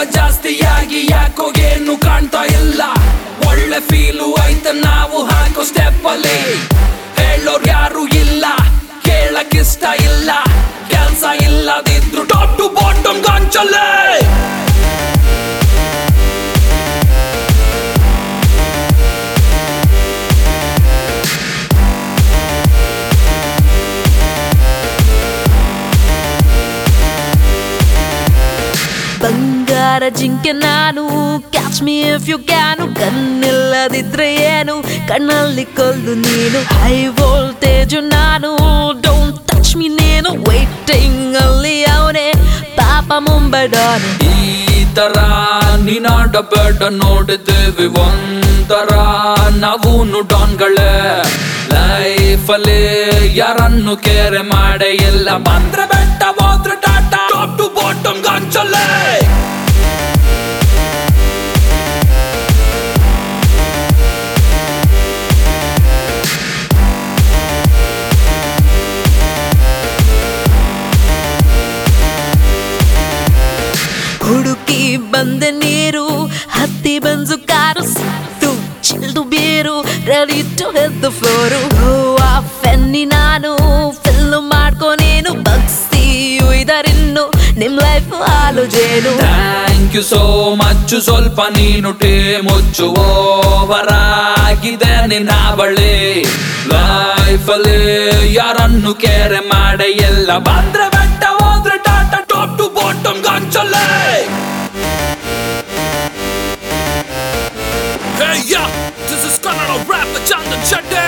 ಜಾಸ್ತಿಯಾಗಿ ಯಾಕೋ ಏನು ಕಾಣ್ತಾ ಇಲ್ಲ ಒಳ್ಳೆ ಫೀಲು ಐತೆ ನಾವು ಹಾಕೋ ಸ್ಟೆಪ್ ಅಲ್ಲಿ ಹೇಳೋರ್ ಯಾರು ಇಲ್ಲ ಕೇಳಕ್ಕಿಷ್ಟ ಇಲ್ಲ ಕೆಲ್ಸ ಇಲ್ಲದಿದ್ರು ಟಾಪ್ ಟು ಬಾಟಮ್ ಗಾಂಚಲ್ಲೇ ಬಂಗಾರ ಜಿಂಕೆ ನಾನು catch me if you can ಕಣ್ಣಿಲ್ಲದಿದ್ರೆ ಏನು ಕಣ್ಣಲ್ಲಿ ಕೊಲ್ಲು ನೀನು ಹೈ ವೋಲ್ಟೇಜ್ ನಾನು ಡೋಂಟ್ ಟಚ್ ಮೀ ನೀನು ವೈಟಿಂಗ್ ಅಲ್ಲಿ ಅವನೇ ಪಾಪ ಮುಂಬೈ ಡಾನು ಈ ತರ ನೀನಾಡಬೇಡ ನೋಡಿದ್ದೇವೆ ಒಂಥರ ನಾವು ಡಾನ್ಗಳೇ ಲೈಫಲ್ಲಿ ಯಾರನ್ನು ಕೇರೆ ಮಾಡೇ ಇಲ್ಲ ಬಂದ್ರೆ ಬೆಟ್ಟ ಹೋದ್ರೆ ಟಾಟಾ ಟಾಪ್ ಟು ಬಾಟಮ್ ಗಾಂಚಲ್ಲೇ ಹುಡುಕಿ ಬಂದೆ ನೀರು ಹತ್ತಿ ಬಂಜು ಕಾರು ಸಿಕ್ತು chilled beer ready to head the floor feni ನಾನು ಫಿಲ್ ಮಾಡ್ಕೊ ನೀನು ಬಗ್ಸಿ ಉಯ್ದರಿನ್ನು ನಿಮ್ ಲೈಫ್ ಹಾಲು ಜೇನು ಥ್ಯಾಂಕ್ ಯು ಸೋ ಮಚ್ ಸ್ವಲ್ಪ ನೀನು ಟೇ ಮುಚ್ಚು ಓವರ್ ಆಗಿದೆ ನಿನ್ನ ಬಳಿ ಲೈಫಲ್ಲಿ ಯಾರನ್ನು ಕೇರೆ ಮಾಡೆ ಎಲ್ಲ ಬಂದ್ರೆ ಬೆಟ್ಟ ಹೋದ್ರೆ ಟಾಟಾ ಟಾಪ್ ಟು ಬಾಟಮ್ ಗಾಂಚಲ್ಲೇ Hey yeah, this is Kannada rapper Chandan Chette